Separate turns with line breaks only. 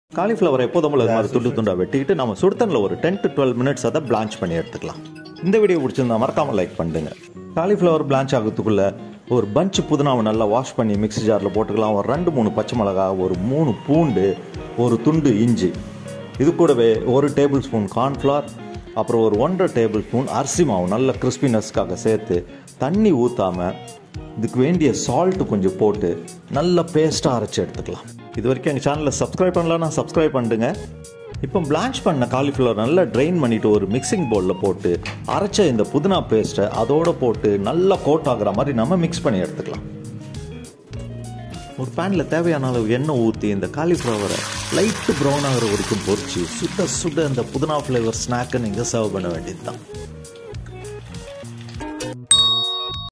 cauliflower எப்போதும் போல இது மாதிரி துண்டு துண்டா வெட்டிக்கிட்டு நம்ம சுடுத்தனில் ஒரு டென் டு டுவெல் மினிட்ஸ் அதை பிளான்ச் பண்ணி எடுத்துக்கலாம் இந்த வீடியோ பிடிச்சிருந்தா மறக்காம லைக் பண்ணுங்க காலிஃப்ளவர் பிளான்ச் ஆகிறதுக்குள்ள ஒரு பஞ்ச் புதினாவை நல்லா வாஷ் பண்ணி மிக்ஸி ஜாரில் போட்டுக்கலாம் ஒரு ரெண்டு மூணு பச்சை மிளகா ஒரு மூணு பூண்டு ஒரு துண்டு இஞ்சி இது கூடவே ஒரு டேபிள் ஸ்பூன் கார்ன்ஃப்ளவர் அப்புறம் ஒரு ஒன்றரை டேபிள் ஸ்பூன் அரிசி மாவு நல்ல கிறிஸ்பினஸ்க்காக சேர்த்து தண்ணி ஊற்றாமல் இதுக்கு வேண்டிய சால்ட் கொஞ்சம் போட்டு நல்ல பேஸ்ட்டாக அரைச்சி எடுத்துக்கலாம் இது வரைக்கும் எங்கள் சேனலை சப்ஸ்கிரைப் பண்ணலன்னா சப்ஸ்கிரைப் பண்ணிடுங்க இப்போ பிளான்ச் பண்ண காலிஃப்ளவர் நல்லா ட்ரைன் பண்ணிவிட்டு ஒரு மிக்சிங் பவுலில் போட்டு அரைச்ச இந்த புதினா பேஸ்ட்டை அதோட போட்டு நல்லா கோட் ஆகுற மாதிரி நம்ம மிக்ஸ் பண்ணி எடுத்துக்கலாம் ஒரு பேனில் தேவையான அளவு எண்ணெய் ஊற்றி இந்த காலிஃப்ளவரை லைட்டு ப்ரௌன் ஆகிற வரைக்கும் பொரிச்சு சுட சுட இந்த புதினா ஃப்ளேவர் ஸ்நாக்கை நீங்கள் சர்வ் பண்ண வேண்டியது தான்